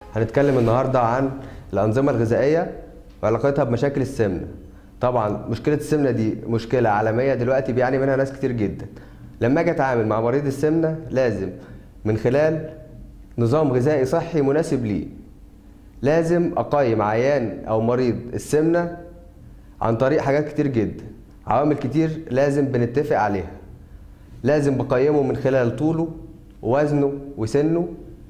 هنتكلم النهارده عن الأنظمة الغذائية وعلاقتها بمشاكل السمنة. طبعا مشكلة السمنة دي مشكلة عالمية دلوقتي بيعاني منها ناس كتير جدا. لما اجي اتعامل مع مريض السمنة لازم من خلال نظام غذائي صحي مناسب ليه. لازم اقيم عيان او مريض السمنة عن طريق حاجات كتير جدا. عوامل كتير لازم بنتفق عليها. لازم بقيمه من خلال طوله ووزنه وسنه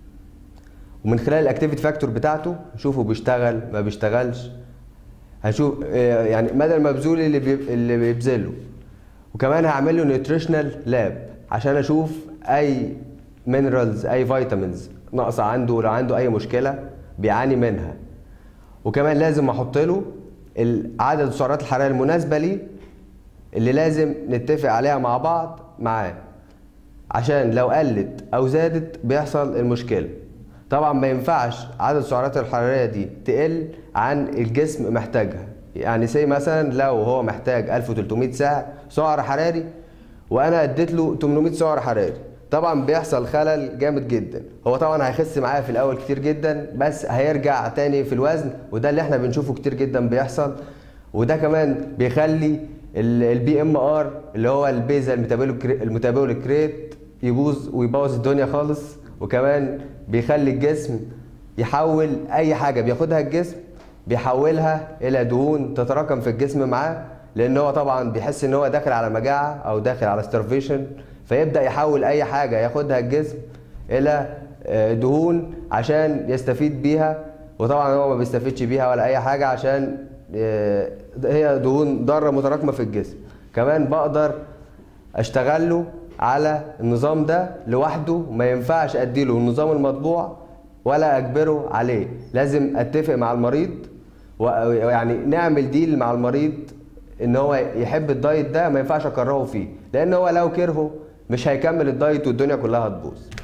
ومن خلال الاكتيفيتي فاكتور بتاعته نشوفه بيشتغل ما بيشتغلش هنشوف آه، يعني مدى المبذول اللي بي... اللي بيبذله وكمان هعمل له نيوتريشنال لاب عشان اشوف اي مينرالز اي فيتامينز ناقصه عنده لو عنده اي مشكله بيعاني منها وكمان لازم احط له ال- عدد السعرات الحراريه المناسبه ليه اللي لازم نتفق عليها مع بعض معاه عشان لو قلت او زادت بيحصل المشكله طبعا ما ينفعش عدد السعرات الحراريه دي تقل عن الجسم محتاجها يعني سي مثلا لو هو محتاج 1300 سعر سعر حراري وانا اديت له 800 سعر حراري طبعا بيحصل خلل جامد جدا هو طبعا هيخس معايا في الاول كتير جدا بس هيرجع تاني في الوزن وده اللي احنا بنشوفه كتير جدا بيحصل وده كمان بيخلي البي ام ار اللي هو البيزا الميتابوليك الميتابوليك ريت يبوظ ويبوظ الدنيا خالص وكمان بيخلي الجسم يحول اي حاجه بياخدها الجسم بيحولها الى دهون تتراكم في الجسم معاه لان هو طبعا بيحس ان هو داخل على مجاعه او داخل على ستارفيشن فيبدا يحول اي حاجه ياخدها الجسم الى آه، دهون عشان يستفيد بيها وطبعا هو ما بيستفيدش بيها ولا اي حاجه عشان آه، هي دهون ضاره متراكمه في الجسم كمان بقدر اشتغل له على النظام ده لوحده ما ينفعش اديله النظام المطبوع ولا اجبره عليه لازم اتفق مع المريض ويعني نعمل ديل مع المريض ان هو يحب الدايت ده ما ينفعش اكرهه فيه لان هو لو كرهه مش هيكمل الدايت والدنيا كلها هتبوظ